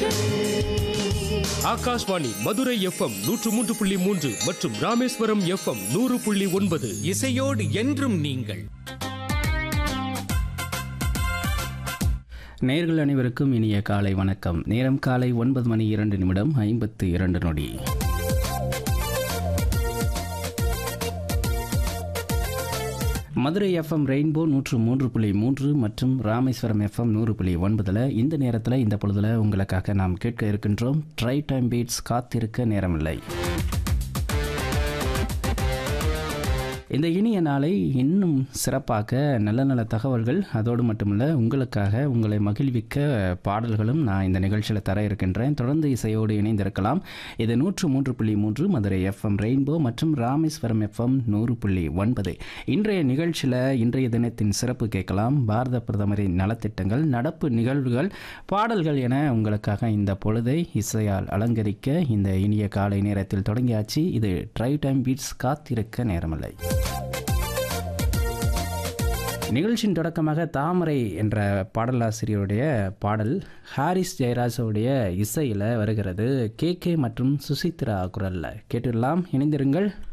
Akashvani Madurai FM நூற்று மூன்று புள்ளி மூன்று மற்றும் ராமேஸ்வரம் எஃப்எம் நூறு புள்ளி ஒன்பது இசையோடு என்றும் நீங்கள் நேர்கள் அனைவருக்கும் இனிய காலை வணக்கம் நேரம் காலை ஒன்பது மணி இரண்டு நிமிடம் ஐம்பத்து இரண்டு நொடி மதுரை எஃப்எம் ரெயின்போ நூற்று மூன்று புள்ளி மூன்று மற்றும் ராமேஸ்வரம் எஃப்எம் நூறு புள்ளி ஒன்பதில் இந்த நேரத்தில் இந்த பொழுதில் உங்களுக்காக நாம் கேட்க இருக்கின்றோம் ட்ரை டைம் பீட்ஸ் காத்திருக்க நேரமில்லை இந்த இனிய நாளை இன்னும் சிறப்பாக்க நல்ல நல்ல தகவல்கள் அதோடு மட்டுமல்ல உங்களுக்காக உங்களை மகிழ்விக்க பாடல்களும் நான் இந்த நிகழ்ச்சியில் தர இருக்கின்றேன் தொடர்ந்து இசையோடு இணைந்திருக்கலாம் இது நூற்று மூன்று புள்ளி மூன்று மதுரை எஃப்எம் ரெயின்போ மற்றும் ராமேஸ்வரம் எஃப்எம் நூறு புள்ளி ஒன்பது இன்றைய நிகழ்ச்சியில் இன்றைய தினத்தின் சிறப்பு கேட்கலாம் பாரத பிரதமரின் நலத்திட்டங்கள் நடப்பு நிகழ்வுகள் பாடல்கள் என உங்களுக்காக இந்த பொழுதை இசையால் அலங்கரிக்க இந்த இனிய காலை நேரத்தில் தொடங்கியாச்சு இது ட்ரை டைம் பீட்ஸ் காத்திருக்க நேரமில்லை நிகழ்ச்சியின் தொடக்கமாக தாமரை என்ற பாடலாசிரியருடைய பாடல் ஹாரிஸ் ஜெயராஜோடைய இசையில் வருகிறது கே கே மற்றும் சுசித்ரா குரலில் கேட்டுடலாம் இணைந்திருங்கள்